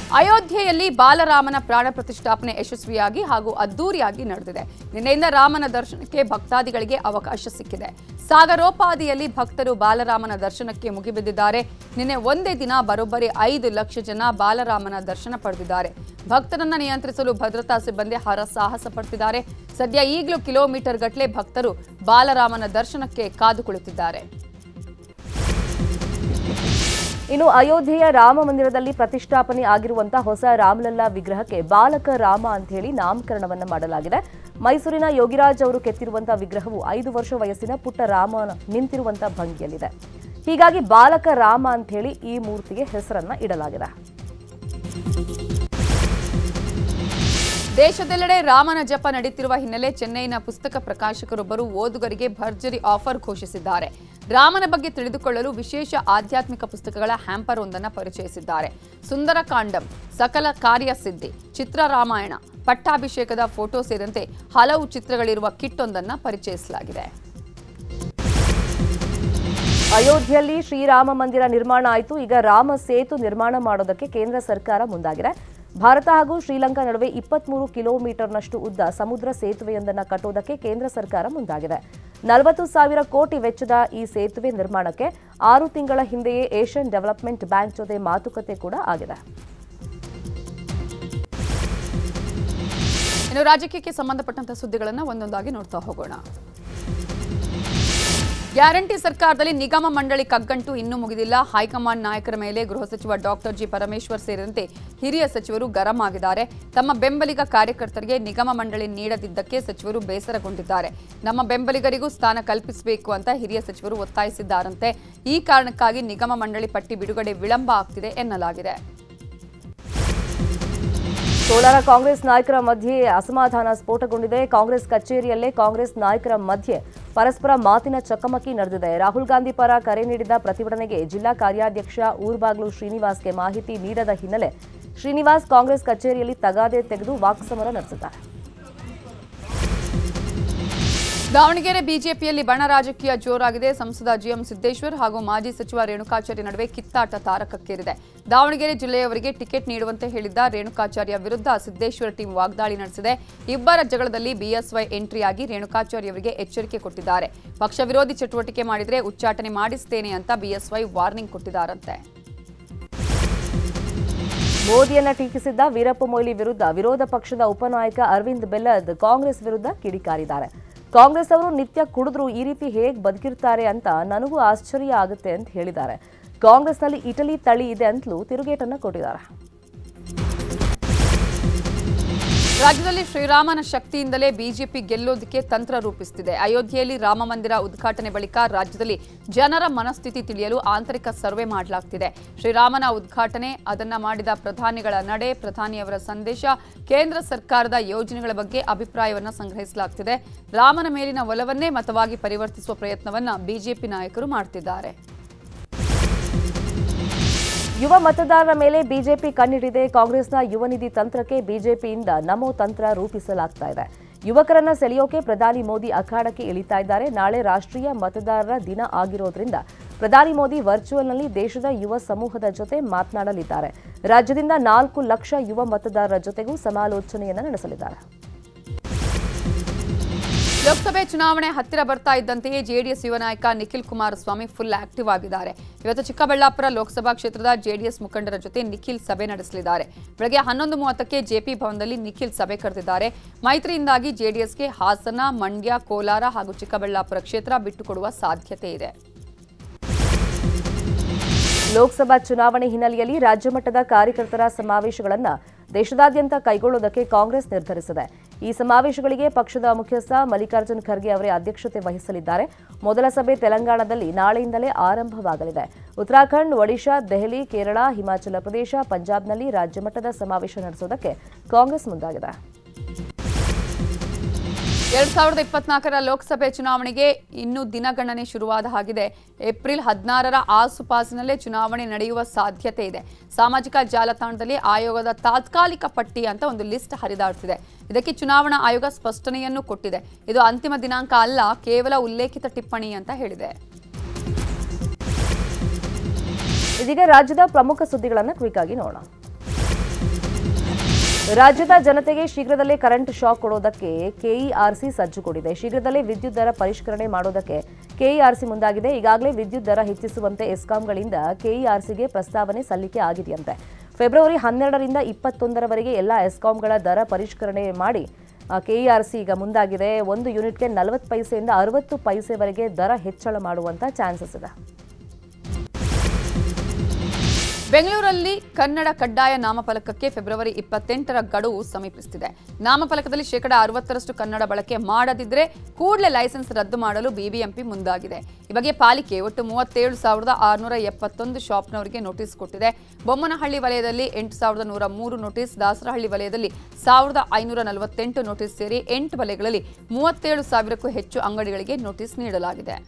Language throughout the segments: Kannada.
ಅಯೋಧ್ಯೆಯಲ್ಲಿ ಬಾಲರಾಮನ ಪ್ರಾಣ ಪ್ರತಿಷ್ಠಾಪನೆ ಯಶಸ್ವಿಯಾಗಿ ಹಾಗೂ ಅದ್ದೂರಿಯಾಗಿ ನಡೆದಿದೆ ನಿನ್ನೆಯಿಂದ ರಾಮನ ದರ್ಶನಕ್ಕೆ ಭಕ್ತಾದಿಗಳಿಗೆ ಅವಕಾಶ ಸಿಕ್ಕಿದೆ ಸಾಗರೋಪಾದಿಯಲ್ಲಿ ಭಕ್ತರು ಬಾಲರಾಮನ ದರ್ಶನಕ್ಕೆ ಮುಗಿಬಿದ್ದಿದ್ದಾರೆ ನಿನ್ನೆ ಒಂದೇ ದಿನ ಬರೋಬ್ಬರಿ ಐದು ಲಕ್ಷ ಜನ ಬಾಲರಾಮನ ದರ್ಶನ ಪಡೆದಿದ್ದಾರೆ ಭಕ್ತರನ್ನ ನಿಯಂತ್ರಿಸಲು ಭದ್ರತಾ ಸಿಬ್ಬಂದಿ ಹರಸಾಹಸ ಪಡ್ತಿದ್ದಾರೆ ಸದ್ಯ ಈಗಲೂ ಕಿಲೋಮೀಟರ್ ಗಟ್ಟಲೆ ಭಕ್ತರು ಬಾಲರಾಮನ ದರ್ಶನಕ್ಕೆ ಕಾದು ಕುಳಿತಿದ್ದಾರೆ ಇನ್ನು ಅಯೋಧ್ಯೆಯ ರಾಮ ಮಂದಿರದಲ್ಲಿ ಪ್ರತಿಷ್ಠಾಪನೆ ಆಗಿರುವಂತಹ ಹೊಸ ರಾಮಲಲ್ಲಾ ವಿಗ್ರಹಕ್ಕೆ ಬಾಲಕ ರಾಮ ಅಂತ ಹೇಳಿ ನಾಮಕರಣವನ್ನ ಮಾಡಲಾಗಿದೆ ಮೈಸೂರಿನ ಯೋಗಿರಾಜ್ ಅವರು ಕೆತ್ತಿರುವಂತಹ ವಿಗ್ರಹವು ಐದು ವರ್ಷ ವಯಸ್ಸಿನ ಪುಟ್ಟ ರಾಮ ನಿಂತಿರುವಂತಹ ಭಂಗಿಯಲ್ಲಿದೆ ಹೀಗಾಗಿ ಬಾಲಕ ರಾಮ ಅಂತ ಹೇಳಿ ಈ ಮೂರ್ತಿಗೆ ಹೆಸರನ್ನ ಇಡಲಾಗಿದೆ ದೇಶದೆಲ್ಲೆಡೆ ರಾಮನ ಜಪ ನಡೀತಿರುವ ಹಿನ್ನೆಲೆ ಚೆನ್ನೈನ ಪುಸ್ತಕ ಪ್ರಕಾಶಕರೊಬ್ಬರು ಓದುಗರಿಗೆ ಭರ್ಜರಿ ಆಫರ್ ಘೋಷಿಸಿದ್ದಾರೆ ರಾಮನ ಬಗ್ಗೆ ತಿಳಿದುಕೊಳ್ಳಲು ವಿಶೇಷ ಆಧ್ಯಾತ್ಮಿಕ ಪುಸ್ತಕಗಳ ಹ್ಯಾಂಪರ್ ಒಂದನ್ನು ಪರಿಚಯಿಸಿದ್ದಾರೆ ಸುಂದರ ಕಾಂಡಂ ಸಕಲ ಕಾರ್ಯಸಿದ್ಧಿ ಚಿತ್ರ ರಾಮಾಯಣ ಪಟ್ಟಾಭಿಷೇಕದ ಫೋಟೋ ಸೇರಿದಂತೆ ಹಲವು ಚಿತ್ರಗಳಿರುವ ಕಿಟ್ ಒಂದನ್ನು ಪರಿಚಯಿಸಲಾಗಿದೆ ಅಯೋಧ್ಯೆಯಲ್ಲಿ ಶ್ರೀರಾಮ ಮಂದಿರ ನಿರ್ಮಾಣ ಆಯಿತು ಈಗ ರಾಮ ಸೇತು ನಿರ್ಮಾಣ ಮಾಡೋದಕ್ಕೆ ಕೇಂದ್ರ ಸರ್ಕಾರ ಮುಂದಾಗಿದೆ ಭಾರತ ಹಾಗೂ ಶ್ರೀಲಂಕಾ ನಡುವೆ ಇಪ್ಪತ್ಮೂರು ಕಿಲೋಮೀಟರ್ನಷ್ಟು ಉದ್ದ ಸಮುದ್ರ ಸೇತುವೆಯೊಂದನ್ನು ಕಟ್ಟುವುದಕ್ಕೆ ಕೇಂದ್ರ ಸರ್ಕಾರ ಮುಂದಾಗಿದೆ ನಲವತ್ತು ಸಾವಿರ ಕೋಟಿ ವೆಚ್ಚದ ಈ ಸೇತುವೆ ನಿರ್ಮಾಣಕ್ಕೆ ಆರು ತಿಂಗಳ ಹಿಂದೆಯೇ ಏಷ್ಯನ್ ಡೆವಲಪ್ಮೆಂಟ್ ಬ್ಯಾಂಕ್ ಜೊತೆ ಮಾತುಕತೆ ಕೂಡ ಆಗಿದೆ ಇನ್ನು ರಾಜಕೀಯಕ್ಕೆ ಸಂಬಂಧಪಟ್ಟಂತಹ ಸುದ್ದಿಗಳನ್ನು ಒಂದೊಂದಾಗಿ ನೋಡ್ತಾ ಹೋಗೋಣ ಗ್ಯಾರಂಟಿ ಸರ್ಕಾರದಲ್ಲಿ ನಿಗಮ ಮಂಡಳಿ ಕಗ್ಗಂಟು ಇನ್ನೂ ಮುಗಿದಿಲ್ಲ ಹೈಕಮಾಂಡ್ ನಾಯಕರ ಮೇಲೆ ಗೃಹ ಸಚಿವ ಡಾಕ್ಟರ್ ಜಿ ಪರಮೇಶ್ವರ್ ಸೇರಿದಂತೆ ಹಿರಿಯ ಸಚಿವರು ಗರಂ ಆಗಿದ್ದಾರೆ ತಮ್ಮ ಬೆಂಬಲಿಗ ಕಾರ್ಯಕರ್ತರಿಗೆ ನಿಗಮ ಮಂಡಳಿ ನೀಡದಿದ್ದಕ್ಕೆ ಸಚಿವರು ಬೇಸರಗೊಂಡಿದ್ದಾರೆ ನಮ್ಮ ಬೆಂಬಲಿಗರಿಗೂ ಸ್ಥಾನ ಕಲ್ಪಿಸಬೇಕು ಅಂತ ಹಿರಿಯ ಸಚಿವರು ಒತ್ತಾಯಿಸಿದ್ದಾರಂತೆ ಈ ಕಾರಣಕ್ಕಾಗಿ ನಿಗಮ ಮಂಡಳಿ ಪಟ್ಟಿ ಬಿಡುಗಡೆ ವಿಳಂಬ ಆಗ್ತಿದೆ ಎನ್ನಲಾಗಿದೆ ಕೋಲಾರ ಕಾಂಗ್ರೆಸ್ ನಾಯಕರ ಮಧ್ಯೆ ಅಸಮಾಧಾನ ಸ್ಫೋಟಗೊಂಡಿದೆ ಕಾಂಗ್ರೆಸ್ ಕಚೇರಿಯಲ್ಲೇ ಕಾಂಗ್ರೆಸ್ ನಾಯಕರ ಮಧ್ಯೆ ಪರಸ್ಪರ ಮಾತಿನ ಚಕಮಕಿ ನಡೆದಿದೆ ರಾಹುಲ್ ಗಾಂಧಿ ಪರ ಕರೆ ನೀಡಿದ ಪ್ರತಿಭಟನೆಗೆ ಜಿಲ್ಲಾ ಕಾರ್ಯಾಧ್ಯಕ್ಷ ಊರ್ಬಾಗ್ಲು ಶ್ರೀನಿವಾಸ್ಗೆ ಮಾಹಿತಿ ನೀಡದ ಹಿನ್ನೆಲೆ ಶ್ರೀನಿವಾಸ್ ಕಾಂಗ್ರೆಸ್ ಕಚೇರಿಯಲ್ಲಿ ತಗಾದೆ ತೆಗೆದು ವಾಕ್ಸಮರ ನಡೆಸಿದ್ದಾರೆ ದಾವಣಗೆರೆ ಬಿಜೆಪಿಯಲ್ಲಿ ಬಣ ರಾಜಕೀಯ ಜೋರಾಗಿದೆ ಸಂಸದ ಜಿಎಂ ಸಿದ್ದೇಶ್ವರ್ ಹಾಗೂ ಮಾಜಿ ಸಚಿವ ರೇಣುಕಾಚಾರ್ಯ ನಡುವೆ ಕಿತ್ತಾಟ ತಾರಕಕ್ಕೇರಿದೆ ದಾವಣಗೆರೆ ಜಿಲ್ಲೆಯವರಿಗೆ ಟಿಕೆಟ್ ನೀಡುವಂತೆ ಹೇಳಿದ್ದ ರೇಣುಕಾಚಾರ್ಯ ವಿರುದ್ಧ ಸಿದ್ದೇಶ್ವರ ಟೀಮ್ ವಾಗ್ದಾಳಿ ನಡೆಸಿದೆ ಇಬ್ಬರ ಜಗಳದಲ್ಲಿ ಬಿಎಸ್ವೈ ಎಂಟ್ರಿಯಾಗಿ ರೇಣುಕಾಚಾರ್ಯ ಅವರಿಗೆ ಎಚ್ಚರಿಕೆ ಕೊಟ್ಟಿದ್ದಾರೆ ಪಕ್ಷ ವಿರೋಧಿ ಚಟುವಟಿಕೆ ಮಾಡಿದರೆ ಉಚ್ಚಾಟನೆ ಮಾಡಿಸ್ತೇನೆ ಅಂತ ಬಿಎಸ್ವೈ ವಾರ್ನಿಂಗ್ ಕೊಟ್ಟಿದ್ದಾರಂತೆ ಮೋದಿಯನ್ನ ಟೀಕಿಸಿದ್ದ ವೀರಪ್ಪ ಮೊಯ್ಲಿ ವಿರುದ್ಧ ವಿರೋಧ ಪಕ್ಷದ ಉಪನಾಯಕ ಅರವಿಂದ್ ಬೆಲ್ಲದ್ ಕಾಂಗ್ರೆಸ್ ವಿರುದ್ಧ ಕಿಡಿಕಾರಿದ್ದಾರೆ ಕಾಂಗ್ರೆಸ್ ಅವರು ನಿತ್ಯ ಕುಡಿದ್ರು ಈ ರೀತಿ ಹೇಗೆ ಬದುಕಿರ್ತಾರೆ ಅಂತ ನನಗೂ ಆಶ್ಚರ್ಯ ಆಗುತ್ತೆ ಅಂತ ಹೇಳಿದ್ದಾರೆ ಕಾಂಗ್ರೆಸ್ನಲ್ಲಿ ಇಟಲಿ ತಳಿ ಇದೆ ಅಂತಲೂ ತಿರುಗೇಟನ್ನ ಕೊಟ್ಟಿದ್ದಾರೆ ರಾಜ್ಯದಲ್ಲಿ ಶ್ರೀರಾಮನ ಶಕ್ತಿಯಿಂದಲೇ ಬಿಜೆಪಿ ಗೆಲ್ಲೋದಕ್ಕೆ ತಂತ್ರ ರೂಪಿಸುತ್ತಿದೆ ಅಯೋಧ್ಯೆಯಲ್ಲಿ ರಾಮ ಮಂದಿರ ಉದ್ಘಾಟನೆ ಬಳಿಕ ರಾಜ್ಯದಲ್ಲಿ ಜನರ ಮನಸ್ಥಿತಿ ತಿಳಿಯಲು ಆಂತರಿಕ ಸರ್ವೆ ಮಾಡಲಾಗ್ತಿದೆ ಶ್ರೀರಾಮನ ಉದ್ಘಾಟನೆ ಅದನ್ನ ಮಾಡಿದ ಪ್ರಧಾನಿಗಳ ನಡೆ ಪ್ರಧಾನಿಯವರ ಸಂದೇಶ ಕೇಂದ್ರ ಸರ್ಕಾರದ ಯೋಜನೆಗಳ ಬಗ್ಗೆ ಅಭಿಪ್ರಾಯವನ್ನು ಸಂಗ್ರಹಿಸಲಾಗ್ತಿದೆ ರಾಮನ ಮೇಲಿನ ಒಲವನ್ನೇ ಮತವಾಗಿ ಪರಿವರ್ತಿಸುವ ಪ್ರಯತ್ನವನ್ನ ಬಿಜೆಪಿ ನಾಯಕರು ಮಾಡ್ತಿದ್ದಾರೆ ಯುವ ಮತದಾರರ ಮೇಲೆ ಬಿಜೆಪಿ ಕಣ್ಣಿಟ್ಟಿದೆ ಕಾಂಗ್ರೆಸ್ನ ಯುವ ನಿಧಿ ತಂತ್ರಕ್ಕೆ ಬಿಜೆಪಿಯಿಂದ ನಮೋ ತಂತ್ರ ರೂಪಿಸಲಾಗ್ತಾ ಇದೆ ಯುವಕರನ್ನ ಸೆಳೆಯೋಕೆ ಪ್ರಧಾನಿ ಮೋದಿ ಅಖಾಡಕ್ಕೆ ಇಳಿತಾ ಇದ್ದಾರೆ ನಾಳೆ ರಾಷ್ಟ್ರೀಯ ಮತದಾರರ ದಿನ ಆಗಿರೋದ್ರಿಂದ ಪ್ರಧಾನಿ ಮೋದಿ ವರ್ಚುವಲ್ನಲ್ಲಿ ದೇಶದ ಯುವ ಸಮೂಹದ ಜೊತೆ ಮಾತನಾಡಲಿದ್ದಾರೆ ರಾಜ್ಯದಿಂದ ನಾಲ್ಕು ಲಕ್ಷ ಯುವ ಮತದಾರರ ಜೊತೆಗೂ ಸಮಾಲೋಚನೆಯನ್ನ ನಡೆಸಲಿದ್ದಾರೆ ಲೋಕಸಭೆ ಚುನಾವಣೆ ಹತ್ತಿರ ಬರ್ತಾ ಇದ್ದಂತೆಯೇ ಜೆಡಿಎಸ್ ಯುವ ನಾಯಕ ನಿಖಿಲ್ ಕುಮಾರಸ್ವಾಮಿ ಫುಲ್ ಆಕ್ಟಿವ್ ಆಗಿದ್ದಾರೆ ಇವತ್ತು ಚಿಕ್ಕಬಳ್ಳಾಪುರ ಲೋಕಸಭಾ ಕ್ಷೇತ್ರದ ಜೆಡಿಎಸ್ ಮುಖಂಡರ ಜೊತೆ ನಿಖಿಲ್ ಸಭೆ ನಡೆಸಲಿದ್ದಾರೆ ಬೆಳಗ್ಗೆ ಹನ್ನೊಂದು ಮೂವತ್ತಕ್ಕೆ ಜೆಪಿ ಭವನದಲ್ಲಿ ನಿಖಿಲ್ ಸಭೆ ಕರೆದಿದ್ದಾರೆ ಮೈತ್ರಿಯಿಂದಾಗಿ ಜೆಡಿಎಸ್ಗೆ ಹಾಸನ ಮಂಡ್ಯ ಕೋಲಾರ ಹಾಗೂ ಚಿಕ್ಕಬಳ್ಳಾಪುರ ಕ್ಷೇತ್ರ ಬಿಟ್ಟುಕೊಡುವ ಸಾಧ್ಯತೆ ಇದೆ ಲೋಕಸಭಾ ಚುನಾವಣೆ ಹಿನ್ನೆಲೆಯಲ್ಲಿ ರಾಜ್ಯ ಮಟ್ಟದ ಕಾರ್ಯಕರ್ತರ ಸಮಾವೇಶಗಳನ್ನು ದೇಶದಾದ್ಯಂತ ಕೈಗೊಳ್ಳುವುದಕ್ಕೆ ಕಾಂಗ್ರೆಸ್ ನಿರ್ಧರಿಸಿದೆ ಈ ಸಮಾವೇಶಗಳಿಗೆ ಪಕ್ಷದ ಮುಖ್ಯಸ್ಥ ಮಲ್ಲಿಕಾರ್ಜುನ್ ಖರ್ಗೆ ಅವರೇ ಅಧ್ಯಕ್ಷತೆ ವಹಿಸಲಿದ್ದಾರೆ ಮೊದಲ ಸಭೆ ತೆಲಂಗಾಣದಲ್ಲಿ ನಾಳೆಯಿಂದಲೇ ಆರಂಭವಾಗಲಿದೆ ಉತ್ತರಾಖಂಡ್ ಒಡಿಶಾ ದೆಹಲಿ ಕೇರಳ ಹಿಮಾಚಲ ಪ್ರದೇಶ ಪಂಜಾಬ್ನಲ್ಲಿ ರಾಜ್ಯ ಮಟ್ಟದ ಸಮಾವೇಶ ನಡೆಸುವುದಕ್ಕೆ ಕಾಂಗ್ರೆಸ್ ಮುಂದಾಗಿದೆ ಎರಡ್ ಸಾವಿರದ ಇಪ್ಪತ್ನಾಲ್ಕರ ಲೋಕಸಭೆ ಚುನಾವಣೆಗೆ ಇನ್ನೂ ದಿನಗಣನೆ ಶುರುವಾದ ಹಾಗಿದೆ ಏಪ್ರಿಲ್ ಹದಿನಾರರ ಆಸುಪಾಸಿನಲ್ಲೇ ಚುನಾವಣೆ ನಡೆಯುವ ಸಾಧ್ಯತೆ ಇದೆ ಸಾಮಾಜಿಕ ಜಾಲತಾಣದಲ್ಲಿ ಆಯೋಗದ ತಾತ್ಕಾಲಿಕ ಪಟ್ಟಿ ಅಂತ ಒಂದು ಲಿಸ್ಟ್ ಹರಿದಾಡ್ತಿದೆ ಇದಕ್ಕೆ ಚುನಾವಣಾ ಆಯೋಗ ಸ್ಪಷ್ಟನೆಯನ್ನು ಕೊಟ್ಟಿದೆ ಇದು ಅಂತಿಮ ದಿನಾಂಕ ಅಲ್ಲ ಕೇವಲ ಉಲ್ಲೇಖಿತ ಟಿಪ್ಪಣಿ ಅಂತ ಹೇಳಿದೆ ಇದೀಗ ರಾಜ್ಯದ ಪ್ರಮುಖ ಸುದ್ದಿಗಳನ್ನು ಕ್ವಿಕ್ ಆಗಿ ನೋಡೋಣ ರಾಜ್ಯದ ಜನತೆಗೆ ಶೀಘ್ರದಲ್ಲೇ ಕರೆಂಟ್ ಶಾಕ್ ಕೊಡೋದಕ್ಕೆ ಕೆಇಆರ್ಸಿ ಸಜ್ಜುಗೊಂಡಿದೆ ಶೀಘ್ರದಲ್ಲೇ ವಿದ್ಯುತ್ ದರ ಪರಿಷ್ಕರಣೆ ಮಾಡೋದಕ್ಕೆ ಕೆಇಆರ್ಸಿ ಮುಂದಾಗಿದೆ ಈಗಾಗಲೇ ವಿದ್ಯುತ್ ದರ ಹೆಚ್ಚಿಸುವಂತೆ ಎಸ್ಕಾಂಗಳಿಂದ ಕೆಇಆರ್ಸಿಗೆ ಪ್ರಸ್ತಾವನೆ ಸಲ್ಲಿಕೆ ಆಗಿದೆಯಂತೆ ಫೆಬ್ರವರಿ ಹನ್ನೆರಡರಿಂದ ಇಪ್ಪತ್ತೊಂದರವರೆಗೆ ಎಲ್ಲ ಎಸ್ಕಾಂಗಳ ದರ ಪರಿಷ್ಕರಣೆ ಮಾಡಿ ಕೆಇಆರ್ಸಿ ಈಗ ಮುಂದಾಗಿದೆ ಒಂದು ಯೂನಿಟ್ಗೆ ನಲವತ್ತು ಪೈಸೆಯಿಂದ ಅರವತ್ತು ಪೈಸೆವರೆಗೆ ದರ ಹೆಚ್ಚಳ ಮಾಡುವಂತ ಚಾನ್ಸಸ್ ಇದೆ ಬೆಂಗಳೂರಲ್ಲಿ ಕನ್ನಡ ಕಡ್ಡಾಯ ನಾಮಫಲಕಕ್ಕೆ ಫೆಬ್ರವರಿ ಇಪ್ಪತ್ತೆಂಟರ ಗಡುವು ಸಮೀಪಿಸುತ್ತಿದೆ ನಾಮಫಲಕದಲ್ಲಿ ಶೇಕಡ ಅರವತ್ತರಷ್ಟು ಕನ್ನಡ ಬಳಕೆ ಮಾಡದಿದ್ದರೆ ಕೂಡಲೇ ಲೈಸೆನ್ಸ್ ರದ್ದು ಮಾಡಲು ಬಿಬಿಎಂಪಿ ಮುಂದಾಗಿದೆ ಈ ಬಗ್ಗೆ ಪಾಲಿಕೆ ಒಟ್ಟು ಮೂವತ್ತೇಳು ಸಾವಿರದ ಆರುನೂರ ಎಪ್ಪತ್ತೊಂದು ಶಾಪ್ನವರಿಗೆ ನೋಟಿಸ್ ಕೊಟ್ಟಿದೆ ಬೊಮ್ಮನಹಳ್ಳಿ ವಲಯದಲ್ಲಿ ಎಂಟು ಸಾವಿರದ ನೂರ ಮೂರು ನೋಟಿಸ್ ದಾಸರಹಳ್ಳಿ ವಲಯದಲ್ಲಿ ಸಾವಿರದ ಐನೂರ ನಲವತ್ತೆಂಟು ನೋಟಿಸ್ ಸೇರಿ ಎಂಟು ವಲಯಗಳಲ್ಲಿ ಮೂವತ್ತೇಳು ಸಾವಿರಕ್ಕೂ ಹೆಚ್ಚು ಅಂಗಡಿಗಳಿಗೆ ನೋಟಿಸ್ ನೀಡಲಾಗಿದೆ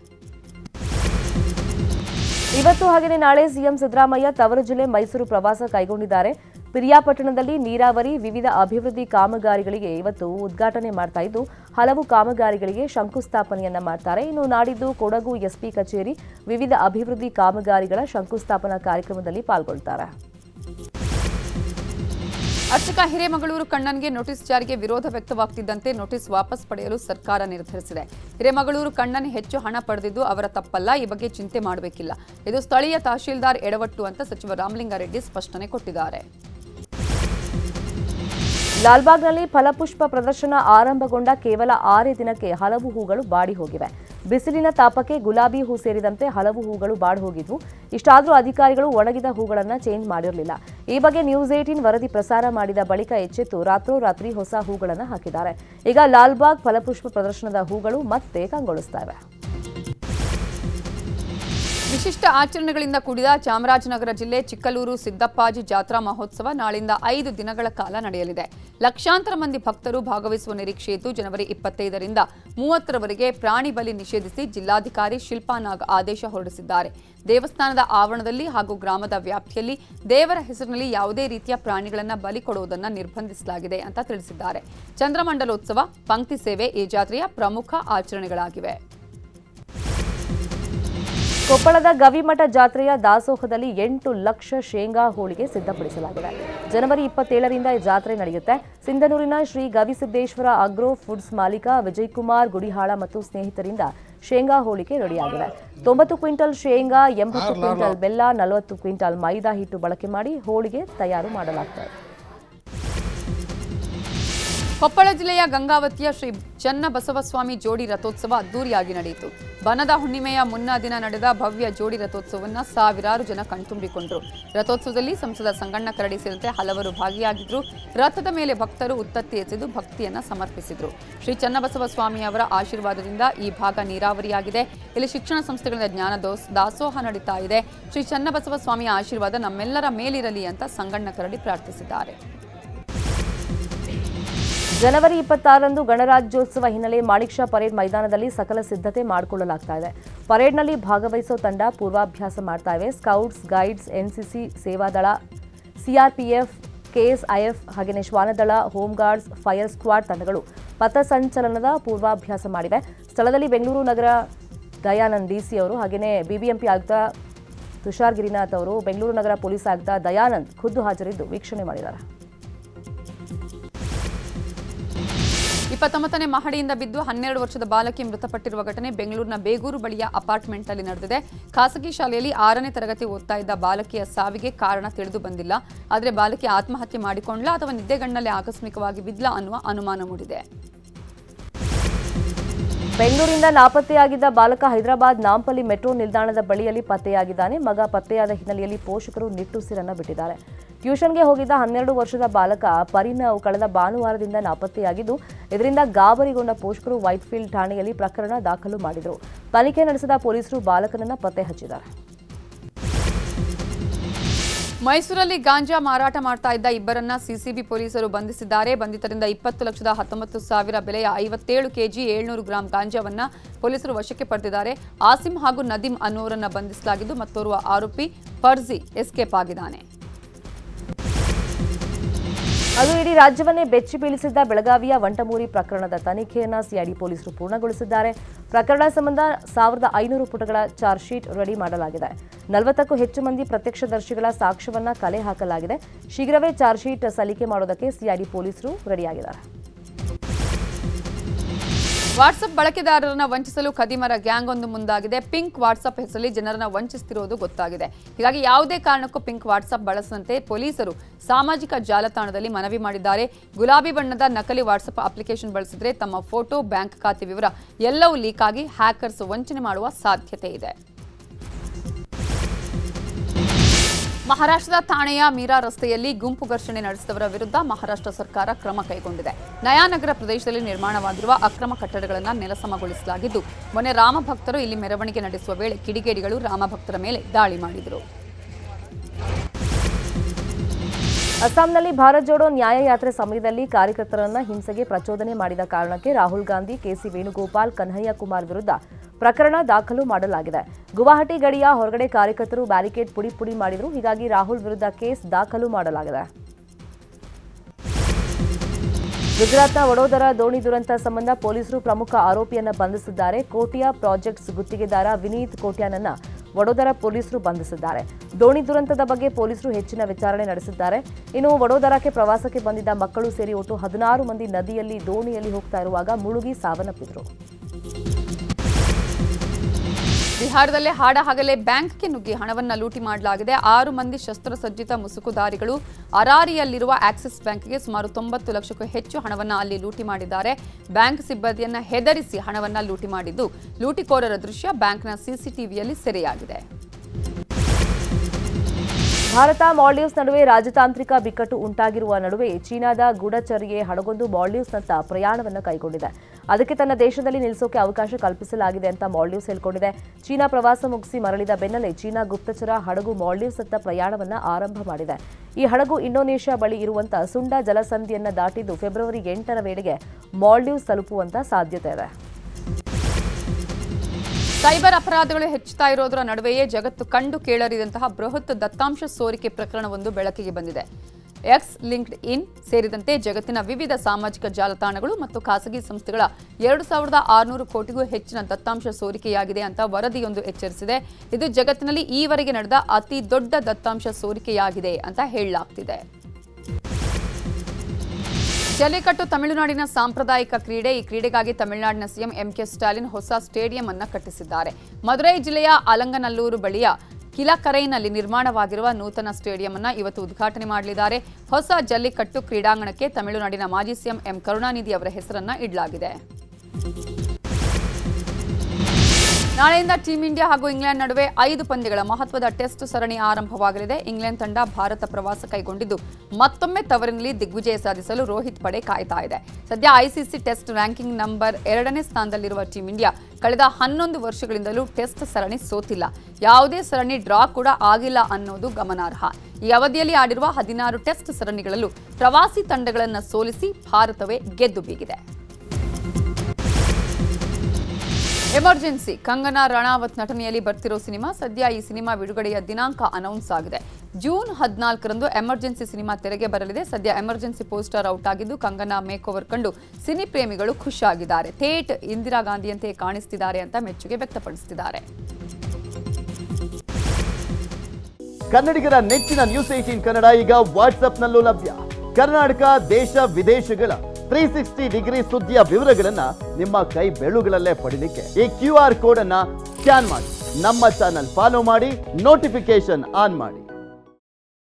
ಇವತ್ತು ಹಾಗೆಯೇ ನಾಳೆ ಸಿಎಂ ಸಿದ್ದರಾಮಯ್ಯ ತವರು ಜಿಲ್ಲೆ ಮೈಸೂರು ಪ್ರವಾಸ ಕೈಗೊಂಡಿದ್ದಾರೆ ಪಿರಿಯಾಪಟ್ಟಣದಲ್ಲಿ ನೀರಾವರಿ ವಿವಿಧ ಅಭಿವೃದ್ಧಿ ಕಾಮಗಾರಿಗಳಿಗೆ ಇವತ್ತು ಉದ್ಘಾಟನೆ ಮಾಡ್ತಾ ಇದ್ದು ಹಲವು ಕಾಮಗಾರಿಗಳಿಗೆ ಶಂಕುಸ್ಥಾಪನೆಯನ್ನ ಮಾಡ್ತಾರೆ ಇನ್ನು ನಾಡಿದ್ದು ಕೊಡಗು ಎಸ್ಪಿ ಕಚೇರಿ ವಿವಿಧ ಅಭಿವೃದ್ಧಿ ಕಾಮಗಾರಿಗಳ ಶಂಕುಸ್ಥಾಪನಾ ಕಾರ್ಯಕ್ರಮದಲ್ಲಿ ಪಾಲ್ಗೊಳ್ತಾರೆ ಅರ್ಚಕ ಹಿರೇಮಗಳೂರು ಕಣ್ಣನ್ಗೆ ನೋಟಿಸ್ ಜಾರಿಗೆ ವಿರೋಧ ವ್ಯಕ್ತವಾಗ್ತಿದ್ದಂತೆ ನೋಟಿಸ್ ವಾಪಸ್ ಪಡೆಯಲು ಸರ್ಕಾರ ನಿರ್ಧರಿಸಿದೆ ಹಿರೇಮಗಳೂರು ಕಣ್ಣನ್ ಹೆಚ್ಚು ಹಣ ಪಡೆದಿದ್ದು ಅವರ ತಪ್ಪಲ್ಲ ಈ ಬಗ್ಗೆ ಚಿಂತೆ ಮಾಡಬೇಕಿಲ್ಲ ಇದು ಸ್ಥಳೀಯ ತಹಶೀಲ್ದಾರ್ ಎಡವಟ್ಟು ಅಂತ ಸಚಿವ ರಾಮಲಿಂಗಾರೆಡ್ಡಿ ಸ್ಪಷ್ಟನೆ ಕೊಟ್ಟಿದ್ದಾರೆ ಲಾಲ್ಬಾಗ್ನಲ್ಲಿ ಫಲಪುಷ್ಪ ಪ್ರದರ್ಶನ ಆರಂಭಗೊಂಡ ಕೇವಲ ಆರೇ ದಿನಕ್ಕೆ ಹಲವು ಹೂಗಳು ಬಾಡಿ ಹೋಗಿವೆ ಬಿಸಿಲಿನ ತಾಪಕ್ಕೆ ಗುಲಾಬಿ ಹೂ ಸೇರಿದಂತೆ ಹಲವು ಹೂಗಳು ಬಾಡಿ ಹೋಗಿದ್ವು ಇಷ್ಟಾದರೂ ಅಧಿಕಾರಿಗಳು ಒಣಗಿದ ಹೂಗಳನ್ನು ಚೇಂಜ್ ಮಾಡಿರಲಿಲ್ಲ ಈ ಬಗ್ಗೆ ನ್ಯೂಸ್ ಏಟೀನ್ ವರದಿ ಪ್ರಸಾರ ಮಾಡಿದ ಬಳಿಕ ಎಚ್ಚೆತ್ತು ರಾತ್ರೋರಾತ್ರಿ ಹೊಸ ಹೂಗಳನ್ನು ಹಾಕಿದ್ದಾರೆ ಈಗ ಲಾಲ್ಬಾಗ್ ಫಲಪುಷ್ಪ ಪ್ರದರ್ಶನದ ಹೂಗಳು ಮತ್ತೆ ಕಂಗೊಳಿಸ್ತಾ ಇವೆ ವಿಶಿಷ್ಟ ಆಚರಣೆಗಳಿಂದ ಕೂಡಿದ ಚಾಮರಾಜನಗರ ಜಿಲ್ಲೆ ಚಿಕ್ಕಲೂರು ಸಿದ್ದಪ್ಪಾಜಿ ಜಾತ್ರಾ ಮಹೋತ್ಸವ ನಾಳಿಂದ ಐದು ದಿನಗಳ ಕಾಲ ನಡೆಯಲಿದೆ ಲಕ್ಷಾಂತರ ಮಂದಿ ಭಕ್ತರು ಭಾಗವಹಿಸುವ ನಿರೀಕ್ಷೆ ಇದ್ದು ಜನವರಿ ಇಪ್ಪತ್ತೈದರಿಂದ ಮೂವತ್ತರವರೆಗೆ ಪ್ರಾಣಿ ಬಲಿ ನಿಷೇಧಿಸಿ ಜಿಲ್ಲಾಧಿಕಾರಿ ಶಿಲ್ಪಾ ನಾಗ್ ಆದೇಶ ಹೊರಡಿಸಿದ್ದಾರೆ ದೇವಸ್ಥಾನದ ಆವರಣದಲ್ಲಿ ಹಾಗೂ ಗ್ರಾಮದ ವ್ಯಾಪ್ತಿಯಲ್ಲಿ ದೇವರ ಹೆಸರಿನಲ್ಲಿ ಯಾವುದೇ ರೀತಿಯ ಪ್ರಾಣಿಗಳನ್ನು ಬಲಿ ಕೊಡುವುದನ್ನು ನಿರ್ಬಂಧಿಸಲಾಗಿದೆ ಅಂತ ತಿಳಿಸಿದ್ದಾರೆ ಚಂದ್ರಮಂಡಲೋತ್ಸವ ಪಂಕ್ತಿ ಸೇವೆ ಈ ಜಾತ್ರೆಯ ಪ್ರಮುಖ ಆಚರಣೆಗಳಾಗಿವೆ ಕೊಪ್ಪಳದ ಗವಿಮಠ ಜಾತ್ರೆಯ ದಾಸೋಹದಲ್ಲಿ ಎಂಟು ಲಕ್ಷ ಶೇಂಗಾ ಹೋಳಿಗೆ ಸಿದ್ಧಪಡಿಸಲಾಗಿದೆ ಜನವರಿ ಇಪ್ಪತ್ತೇಳರಿಂದ ಈ ಜಾತ್ರೆ ನಡೆಯುತ್ತೆ ಸಿಂಧನೂರಿನ ಶ್ರೀ ಗವಿಸಿದ್ದೇಶ್ವರ ಅಗ್ರೋ ಫುಡ್ಸ್ ಮಾಲೀಕ ವಿಜಯಕುಮಾರ್ ಗುಡಿಹಾಳ ಮತ್ತು ಸ್ನೇಹಿತರಿಂದ ಶೇಂಗಾ ಹೋಳಿಗೆ ರೆಡಿಯಾಗಿದೆ ತೊಂಬತ್ತು ಕ್ವಿಂಟಲ್ ಶೇಂಗಾ ಎಂಬತ್ತು ಕ್ವಿಂಟಲ್ ಬೆಲ್ಲ ನಲವತ್ತು ಕ್ವಿಂಟಲ್ ಮೈದಾ ಹಿಟ್ಟು ಬಳಕೆ ಮಾಡಿ ಹೋಳಿಗೆ ತಯಾರು ಮಾಡಲಾಗ್ತದೆ ಕೊಪ್ಪಳ ಜಿಲ್ಲೆಯ ಗಂಗಾವತಿಯ ಶ್ರೀ ಚನ್ನಬಸವಸ್ವಾಮಿ ಜೋಡಿ ರಥೋತ್ಸವ ಅದ್ದೂರಿಯಾಗಿ ನಡೆಯಿತು ಬನದ ಹುಣ್ಣಿಮೆಯ ಮುನ್ನಾ ದಿನ ನಡೆದ ಭವ್ಯ ಜೋಡಿ ರಥೋತ್ಸವವನ್ನು ಸಾವಿರಾರು ಜನ ಕಣ್ತುಂಬಿಕೊಂಡರು ರಥೋತ್ಸವದಲ್ಲಿ ಸಂಸದ ಸಂಗಣ್ಣ ಕರಡಿ ಸೇರಿದಂತೆ ಹಲವರು ಭಾಗಿಯಾಗಿದ್ದರು ರಥದ ಮೇಲೆ ಭಕ್ತರು ಉತ್ತತ್ತಿ ಎಸೆದು ಭಕ್ತಿಯನ್ನ ಸಮರ್ಪಿಸಿದರು ಶ್ರೀ ಚನ್ನಬಸವ ಸ್ವಾಮಿ ಅವರ ಆಶೀರ್ವಾದದಿಂದ ಈ ಭಾಗ ನೀರಾವರಿಯಾಗಿದೆ ಇಲ್ಲಿ ಶಿಕ್ಷಣ ಸಂಸ್ಥೆಗಳಿಂದ ಜ್ಞಾನ ದೋಸ್ ದಾಸೋಹ ನಡೀತಾ ಇದೆ ಶ್ರೀ ಚನ್ನಬಸವ ಸ್ವಾಮಿಯ ಆಶೀರ್ವಾದ ನಮ್ಮೆಲ್ಲರ ಮೇಲಿರಲಿ ಅಂತ ಸಂಗಣ್ಣ ಕರಡಿ ಪ್ರಾರ್ಥಿಸಿದ್ದಾರೆ ಜನವರಿ ಇಪ್ಪತ್ತಾರರಂದು ಗಣರಾಜ್ಯೋತ್ಸವ ಹಿನ್ನೆಲೆ ಮಾಣಿಕ್ ಶಾ ಪರೇಡ್ ಮೈದಾನದಲ್ಲಿ ಸಕಲ ಸಿದ್ಧತೆ ಮಾಡಿಕೊಳ್ಳಲಾಗ್ತಾ ಇದೆ ಪರೇಡ್ನಲ್ಲಿ ಭಾಗವಹಿಸೋ ತಂಡ ಪೂರ್ವಾಭ್ಯಾಸ ಮಾಡ್ತಾ ಇವೆ ಸ್ಕೌಟ್ಸ್ ಗೈಡ್ಸ್ ಎನ್ಸಿಸಿ ಸೇವಾದಳ ಸಿಆರ್ಪಿಎಫ್ ಕೆಎಸ್ಐಎಫ್ ಹಾಗೆಯೇ ಶ್ವಾನದಳ ಹೋಮ್ಗಾರ್ಡ್ಸ್ ಫೈರ್ ಸ್ಕ್ವಾಡ್ ತಂಡಗಳು ಪಥಸಂಚಲನದ ಪೂರ್ವಾಭ್ಯಾಸ ಮಾಡಿವೆ ಸ್ಥಳದಲ್ಲಿ ಬೆಂಗಳೂರು ನಗರ ದಯಾನಂದ್ ಡಿಸಿ ಅವರು ಹಾಗೆಯೇ ಬಿಬಿಎಂಪಿ ಆಯುಕ್ತ ತುಷಾರ್ ಗಿರಿನಾಥ್ ಅವರು ಬೆಂಗಳೂರು ನಗರ ಪೊಲೀಸ್ ಆಯುಕ್ತ ದಯಾನಂದ್ ಖುದ್ದು ಹಾಜರಿದ್ದು ವೀಕ್ಷಣೆ ಮಾಡಿದ್ದಾರೆ ಇಪ್ಪತ್ತೊಂಬತ್ತನೇ ಮಹಡಿಯಿಂದ ಬಿದ್ದು ಹನ್ನೆರಡು ವರ್ಷದ ಬಾಲಕಿ ಮೃತಪಟ್ಟಿರುವ ಘಟನೆ ಬೆಂಗಳೂರಿನ ಬೇಗೂರು ಬಳಿಯ ಅಪಾರ್ಟ್ಮೆಂಟ್ನಲ್ಲಿ ನಡೆದಿದೆ ಖಾಸಗಿ ಶಾಲೆಯಲ್ಲಿ ಆರನೇ ತರಗತಿ ಓದ್ತಾ ಇದ್ದ ಬಾಲಕಿಯ ಸಾವಿಗೆ ಕಾರಣ ತಿಳಿದು ಬಂದಿಲ್ಲ ಆದರೆ ಬಾಲಕಿ ಆತ್ಮಹತ್ಯೆ ಮಾಡಿಕೊಂಡ್ಲಾ ಅಥವಾ ನಿದ್ದೆಗಣ್ಣಲ್ಲಿ ಆಕಸ್ಮಿಕವಾಗಿ ಬಿದ್ಲಾ ಅನ್ನುವ ಅನುಮಾನ ಮೂಡಿದೆ ಬೆಂಗಳೂರಿಂದ ನಾಪತ್ತೆಯಾಗಿದ್ದ ಬಾಲಕ ಹೈದರಾಬಾದ್ ನಾಂಪಲ್ಲಿ ಮೆಟ್ರೋ ನಿಲ್ದಾಣದ ಬಳಿಯಲ್ಲಿ ಪತ್ತೆಯಾಗಿದ್ದಾನೆ ಮಗ ಪತ್ತೆಯಾದ ಹಿನ್ನೆಲೆಯಲ್ಲಿ ಪೋಷಕರು ನಿಟ್ಟುಸಿರನ್ನ ಬಿಟ್ಟಿದ್ದಾರೆ ಟ್ಯೂಷನ್ಗೆ ಹೋಗಿದ್ದ ಹನ್ನೆರಡು ವರ್ಷದ ಬಾಲಕ ಪರಿನವ್ ಕಳೆದ ಭಾನುವಾರದಿಂದ ನಾಪತ್ತೆಯಾಗಿದ್ದು ಇದರಿಂದ ಗಾಬರಿಗೊಂಡ ಪೋಷಕರು ವೈಟ್ಫೀಲ್ಡ್ ಠಾಣೆಯಲ್ಲಿ ಪ್ರಕರಣ ದಾಖಲು ಮಾಡಿದರು ತನಿಖೆ ನಡೆಸಿದ ಪೊಲೀಸರು ಬಾಲಕನನ್ನ ಪತ್ತೆ ಹಚ್ಚಿದ್ದಾರೆ ಮೈಸೂರಲ್ಲಿ ಗಾಂಜಾ ಮಾರಾಟ ಮಾಡ್ತಾ ಇದ್ದ ಇಬ್ಬರನ್ನ ಸಿಸಿಬಿ ಪೊಲೀಸರು ಬಂಧಿಸಿದ್ದಾರೆ ಬಂಧಿತರಿಂದ ಇಪ್ಪತ್ತು ಲಕ್ಷದ ಹತ್ತೊಂಬತ್ತು ಸಾವಿರ ಬೆಲೆಯ ಐವತ್ತೇಳು ಕೆಜಿ ಏಳ್ನೂರು ಗ್ರಾಂ ಗಾಂಜಾವನ್ನ ಪೊಲೀಸರು ವಶಕ್ಕೆ ಪಡೆದಿದ್ದಾರೆ ಆಸಿಂ ಹಾಗೂ ನದೀಂ ಅನ್ನೋರನ್ನ ಬಂಧಿಸಲಾಗಿದ್ದು ಮತ್ತೋರ್ವ ಆರೋಪಿ ಫರ್ಜಿ ಎಸ್ಕೇಪ್ ಆಗಿದ್ದಾನೆ ಅದು ಇಡೀ ರಾಜ್ಯವನ್ನೇ ಬೆಚ್ಚಿ ಬೀಳಿಸಿದ್ದ ಬೆಳಗಾವಿಯ ವಂಟಮೂರಿ ಪ್ರಕರಣದ ತನಿಖೆಯನ್ನ ಸಿಐಡಿ ಪೊಲೀಸರು ಪೂರ್ಣಗೊಳಿಸಿದ್ದಾರೆ ಪ್ರಕರಣ ಸಂಬಂಧ ಸಾವಿರದ ಐನೂರು ಪುಟಗಳ ಚಾರ್ಜ್ ಶೀಟ್ ರೆಡಿ ಮಾಡಲಾಗಿದೆ ನಲವತ್ತಕ್ಕೂ ಹೆಚ್ಚು ಮಂದಿ ಪ್ರತ್ಯಕ್ಷದರ್ಶಿಗಳ ಸಾಕ್ಷ್ಯವನ್ನ ಕಲೆ ಹಾಕಲಾಗಿದೆ ಶೀಘ್ರವೇ ಚಾರ್ಜ್ ಶೀಟ್ ಸಲ್ಲಿಕೆ ಮಾಡೋದಕ್ಕೆ ಸಿಐಡಿ ಪೊಲೀಸರು ರೆಡಿಯಾಗಿದ್ದಾರೆ ವಾಟ್ಸಪ್ ಬಳಕೆದಾರರನ್ನ ವಂಚಿಸಲು ಖದೀಮರ ಗ್ಯಾಂಗ್ ಒಂದು ಮುಂದಾಗಿದೆ ಪಿಂಕ್ ವಾಟ್ಸಪ್ ಹೆಸರಲ್ಲಿ ಜನರನ್ನ ವಂಚಿಸುತ್ತಿರುವುದು ಗೊತ್ತಾಗಿದೆ ಹೀಗಾಗಿ ಯಾವುದೇ ಕಾರಣಕ್ಕೂ ಪಿಂಕ್ ವಾಟ್ಸಪ್ ಬಳಸದಂತೆ ಪೊಲೀಸರು ಸಾಮಾಜಿಕ ಜಾಲತಾಣದಲ್ಲಿ ಮನವಿ ಮಾಡಿದ್ದಾರೆ ಗುಲಾಬಿ ಬಣ್ಣದ ನಕಲಿ ವಾಟ್ಸಪ್ ಅಪ್ಲಿಕೇಶನ್ ಬಳಸಿದ್ರೆ ತಮ್ಮ ಫೋಟೋ ಬ್ಯಾಂಕ್ ಖಾತೆ ವಿವರ ಎಲ್ಲವೂ ಲೀಕ್ ಆಗಿ ಹ್ಯಾಕರ್ಸ್ ವಂಚನೆ ಮಾಡುವ ಸಾಧ್ಯತೆ ಇದೆ ಮಹಾರಾಷ್ಟ್ರದ ಥಾಣೆಯ ಮೀರಾ ರಸ್ತೆಯಲ್ಲಿ ಗುಂಪು ಘರ್ಷಣೆ ನಡೆಸಿದವರ ವಿರುದ್ಧ ಮಹಾರಾಷ್ಟ್ರ ಸರ್ಕಾರ ಕ್ರಮ ಕೈಗೊಂಡಿದೆ ನಯಾನಗರ ಪ್ರದೇಶದಲ್ಲಿ ನಿರ್ಮಾಣವಾಗಿರುವ ಅಕ್ರಮ ಕಟ್ಟಡಗಳನ್ನು ನೆಲಸಮಗೊಳಿಸಲಾಗಿದ್ದು ಮೊನ್ನೆ ರಾಮಭಕ್ತರು ಇಲ್ಲಿ ಮೆರವಣಿಗೆ ನಡೆಸುವ ವೇಳೆ ಕಿಡಿಗೇಡಿಗಳು ರಾಮಭಕ್ತರ ಮೇಲೆ ದಾಳಿ ಮಾಡಿದರು ಅಸ್ಸಾಂನಲ್ಲಿ ಭಾರತ್ ಜೋಡೋ ನ್ಯಾಯಯಾತ್ರೆ ಸಮಯದಲ್ಲಿ ಕಾರ್ಯಕರ್ತರನ್ನ ಹಿಂಸೆಗೆ ಪ್ರಚೋದನೆ ಮಾಡಿದ ಕಾರಣಕ್ಕೆ ರಾಹುಲ್ ಗಾಂಧಿ ಕೆಸಿ ವೇಣುಗೋಪಾಲ್ ಕನ್ಹಯ್ಯ ಕುಮಾರ್ ವಿರುದ್ಧ ಪ್ರಕರಣ ದಾಖಲು ಮಾಡಲಾಗಿದೆ ಗುವಾಹಟಿ ಗಡಿಯ ಹೊರಗಡೆ ಕಾರ್ಯಕರ್ತರು ಬ್ಯಾರಿಕೇಡ್ ಪುಡಿ ಪುಡಿ ಮಾಡಿದ್ರು ಹೀಗಾಗಿ ರಾಹುಲ್ ವಿರುದ್ಧ ಕೇಸ್ ದಾಖಲು ಮಾಡಲಾಗಿದೆ ಗುಜರಾತ್ನ ವಡೋದರ ದೋಣಿ ದುರಂತ ಸಂಬಂಧ ಪೊಲೀಸರು ಪ್ರಮುಖ ಆರೋಪಿಯನ್ನ ಬಂಧಿಸಿದ್ದಾರೆ ಕೋಟಿಯಾ ಪ್ರಾಜೆಕ್ಟ್ಸ್ ಗುತ್ತಿಗೆದಾರ ವಿನೀತ್ ಕೋಟ್ಯಾನನ್ನ ವಡೋದರ ಪೊಲೀಸರು ಬಂಧಿಸಿದ್ದಾರೆ ದೋಣಿ ದುರಂತದ ಬಗ್ಗೆ ಪೊಲೀಸರು ಹೆಚ್ಚಿನ ವಿಚಾರಣೆ ನಡೆಸಿದ್ದಾರೆ ಇನ್ನು ವಡೋದರಕ್ಕೆ ಪ್ರವಾಸಕ್ಕೆ ಬಂದಿದ್ದ ಮಕ್ಕಳು ಸೇರಿ ಒಟ್ಟು ಹದಿನಾರು ಮಂದಿ ನದಿಯಲ್ಲಿ ದೋಣಿಯಲ್ಲಿ ಹೋಗ್ತಾ ಇರುವಾಗ ಮುಳುಗಿ ಸಾವನ್ನಪ್ಪಿದ್ರು ಬಿಹಾರದಲ್ಲೇ ಹಾಡ ಹಗಲೇ ಬ್ಯಾಂಕ್ಗೆ ನುಗ್ಗಿ ಹಣವನ್ನ ಲೂಟಿ ಮಾಡಲಾಗಿದೆ ಆರು ಮಂದಿ ಶಸ್ತ್ರಸಜ್ಜಿತ ಮುಸುಕುದಾರಿಗಳು ಅರಾರಿಯಲ್ಲಿರುವ ಆಕ್ಸಿಸ್ ಬ್ಯಾಂಕ್ಗೆ ಸುಮಾರು ತೊಂಬತ್ತು ಲಕ್ಷಕ್ಕೂ ಹೆಚ್ಚು ಹಣವನ್ನ ಅಲ್ಲಿ ಲೂಟಿ ಮಾಡಿದ್ದಾರೆ ಬ್ಯಾಂಕ್ ಸಿಬ್ಬಂದಿಯನ್ನ ಹೆದರಿಸಿ ಹಣವನ್ನ ಲೂಟಿ ಮಾಡಿದ್ದು ಲೂಟಿಕೋರರ ದೃಶ್ಯ ಬ್ಯಾಂಕ್ನ ಸಿಸಿಟಿವಿಯಲ್ಲಿ ಸೆರೆಯಾಗಿದೆ ಭಾರತ ಮಾಲ್ಡೀವ್ಸ್ ನಡುವೆ ರಾಜತಾಂತ್ರಿಕ ಬಿಕ್ಕಟ್ಟು ಉಂಟಾಗಿರುವ ನಡುವೆ ಚೀನಾದ ಗೂಢಚರ್ಯೆ ಹಡಗೊಂದು ಮಾಲ್ಡೀವ್ಸ್ನತ್ತ ಪ್ರಯಾಣವನ್ನು ಕೈಗೊಂಡಿದೆ ಅದಕ್ಕೆ ತನ್ನ ದೇಶದಲ್ಲಿ ನಿಲ್ಲಿಸೋಕೆ ಅವಕಾಶ ಕಲ್ಪಿಸಲಾಗಿದೆ ಅಂತ ಮಾಲ್ಡೀವ್ಸ್ ಹೇಳ್ಕೊಂಡಿದೆ ಚೀನಾ ಪ್ರವಾಸ ಮುಗಿಸಿ ಮರಳಿದ ಬೆನ್ನಲ್ಲೇ ಚೀನಾ ಗುಪ್ತಚರ ಹಡಗು ಮಾಲ್ಡೀವ್ಸ್ನತ್ತ ಪ್ರಯಾಣವನ್ನ ಆರಂಭ ಮಾಡಿದೆ ಈ ಹಡಗು ಇಂಡೋನೇಷ್ಯಾ ಬಳಿ ಇರುವಂತ ಸುಂಡ ಜಲಸಂಧಿಯನ್ನ ದಾಟಿದ್ದು ಫೆಬ್ರವರಿ ಎಂಟರ ವೇಳೆಗೆ ಮಾಲ್ಡೀವ್ಸ್ ತಲುಪುವಂತ ಸಾಧ್ಯತೆ ಇದೆ ಸೈಬರ್ ಅಪರಾಧಗಳು ಹೆಚ್ಚುತ್ತಾ ಇರೋದರ ನಡುವೆಯೇ ಜಗತ್ತು ಕಂಡು ಕೇಳರಿದಂತಹ ಬೃಹತ್ ದತ್ತಾಂಶ ಸೋರಿಕೆ ಪ್ರಕರಣವೊಂದು ಬೆಳಕಿಗೆ ಬಂದಿದೆ ಎಕ್ಸ್ ಲಿಂಕ್ಡ್ ಇನ್ ಸೇರಿದಂತೆ ಜಗತ್ತಿನ ವಿವಿಧ ಸಾಮಾಜಿಕ ಜಾಲತಾಣಗಳು ಮತ್ತು ಖಾಸಗಿ ಸಂಸ್ಥೆಗಳ ಎರಡು ಸಾವಿರದ ಆರುನೂರು ಕೋಟಿಗೂ ಹೆಚ್ಚಿನ ದತ್ತಾಂಶ ಸೋರಿಕೆಯಾಗಿದೆ ಅಂತ ವರದಿಯೊಂದು ಎಚ್ಚರಿಸಿದೆ ಇದು ಜಗತ್ತಿನಲ್ಲಿ ಈವರೆಗೆ ನಡೆದ ಅತಿ ದೊಡ್ಡ ದತ್ತಾಂಶ ಸೋರಿಕೆಯಾಗಿದೆ ಅಂತ ಹೇಳಲಾಗ್ತಿದೆ ಜಲ್ಲಿಕಟ್ಟು ತಮಿಳುನಾಡಿನ ಸಾಂಪ್ರದಾಯಿಕ ಕ್ರೀಡೆ ಈ ಕ್ರೀಡೆಗಾಗಿ ತಮಿಳುನಾಡಿನ ಸಿಎಂ ಎಂಕೆ ಸ್ಟಾಲಿನ್ ಹೊಸ ಸ್ಟೇಡಿಯಂ ಅನ್ನ ಕಟ್ಟಿಸಿದ್ದಾರೆ ಮದುರೈ ಜಿಲ್ಲೆಯ ಅಲಂಗನಲ್ಲೂರು ಬಳಿಯ ಕಿಲಕರೈನಲ್ಲಿ ನಿರ್ಮಾಣವಾಗಿರುವ ನೂತನ ಸ್ಟೇಡಿಯಂ ಅನ್ನ ಇವತ್ತು ಉದ್ಘಾಟನೆ ಮಾಡಲಿದ್ದಾರೆ ಹೊಸ ಜಲ್ಲಿಕಟ್ಟು ಕ್ರೀಡಾಂಗಣಕ್ಕೆ ತಮಿಳುನಾಡಿನ ಮಾಜಿ ಸಿಎಂ ಎಂ ಕರುಣಾನಿಧಿ ಅವರ ಹೆಸರನ್ನ ಇಡಲಾಗಿದೆ ನಾಳೆಯಿಂದ ಟೀಂ ಇಂಡಿಯಾ ಹಾಗೂ ಇಂಗ್ಲೆಂಡ್ ನಡುವೆ ಐದು ಪಂದ್ಯಗಳ ಮಹತ್ವದ ಟೆಸ್ಟ್ ಸರಣಿ ಆರಂಭವಾಗಲಿದೆ ಇಂಗ್ಲೆಂಡ್ ತಂಡ ಭಾರತ ಪ್ರವಾಸ ಕೈಗೊಂಡಿದ್ದು ಮತ್ತೊಮ್ಮೆ ತವರಿನಲ್ಲಿ ದಿಗ್ವಿಜಯ ಸಾಧಿಸಲು ರೋಹಿತ್ ಪಡೆ ಕಾಯ್ತಾ ಇದೆ ಸದ್ಯ ಐಸಿಸಿ ಟೆಸ್ಟ್ ರ್ಯಾಂಕಿಂಗ್ ನಂಬರ್ ಎರಡನೇ ಸ್ಥಾನದಲ್ಲಿರುವ ಟೀಂ ಇಂಡಿಯಾ ಕಳೆದ ಹನ್ನೊಂದು ವರ್ಷಗಳಿಂದಲೂ ಟೆಸ್ಟ್ ಸರಣಿ ಸೋತಿಲ್ಲ ಯಾವುದೇ ಸರಣಿ ಡ್ರಾ ಕೂಡ ಆಗಿಲ್ಲ ಅನ್ನೋದು ಗಮನಾರ್ಹ ಈ ಅವಧಿಯಲ್ಲಿ ಆಡಿರುವ ಹದಿನಾರು ಟೆಸ್ಟ್ ಸರಣಿಗಳಲ್ಲೂ ಪ್ರವಾಸಿ ತಂಡಗಳನ್ನು ಸೋಲಿಸಿ ಭಾರತವೇ ಗೆದ್ದು ಬೀಗಿದೆ ಎಮರ್ಜೆನ್ಸಿ ಕಂಗನಾ ರಣಾವತ್ ನಟನೆಯಲ್ಲಿ ಬರ್ತಿರೋ ಸಿನಿಮಾ ಸದ್ಯ ಈ ಸಿನಿಮಾ ಬಿಡುಗಡೆಯ ದಿನಾಂಕ ಅನೌನ್ಸ್ ಆಗಿದೆ ಜೂನ್ ಹದಿನಾಲ್ಕರಂದು ಎಮರ್ಜೆನ್ಸಿ ಸಿನಿಮಾ ತೆರೆಗೆ ಬರಲಿದೆ ಸದ್ಯ ಎಮರ್ಜೆನ್ಸಿ ಪೋಸ್ಟರ್ ಔಟ್ ಆಗಿದ್ದು ಕಂಗನಾ ಮೇಕ್ ಓವರ್ ಕಂಡು ಸಿನಿ ಪ್ರೇಮಿಗಳು ಖುಷಿಯಾಗಿದ್ದಾರೆ ಥೇಟ್ ಇಂದಿರಾ ಗಾಂಧಿಯಂತೆ ಕಾಣಿಸ್ತಿದ್ದಾರೆ ಅಂತ ಮೆಚ್ಚುಗೆ ವ್ಯಕ್ತಪಡಿಸುತ್ತಿದ್ದಾರೆ ಕನ್ನಡಿಗರ ನೆಚ್ಚಿನ ನ್ಯೂಸ್ ಏಟೀನ್ ಕನ್ನಡ ಈಗ ವಾಟ್ಸ್ಆಪ್ನಲ್ಲೂ ಲಭ್ಯ ಕರ್ನಾಟಕ ದೇಶ ವಿದೇಶಗಳ ತ್ರೀ ಸಿಕ್ಸ್ಟಿ ಡಿಗ್ರಿ ಸುದ್ದಿಯ ವಿವರಗಳನ್ನ ನಿಮ್ಮ ಕೈ ಬೆಳುಗಳಲ್ಲೇ ಪಡಿಲಿಕ್ಕೆ ಈ ಕ್ಯೂ ಆರ್ ಕೋಡ್ ಅನ್ನ ಸ್ಕ್ಯಾನ್ ಮಾಡಿ ನಮ್ಮ ಚಾನಲ್ ಫಾಲೋ ಮಾಡಿ ನೋಟಿಫಿಕೇಶನ್ ಆನ್ ಮಾಡಿ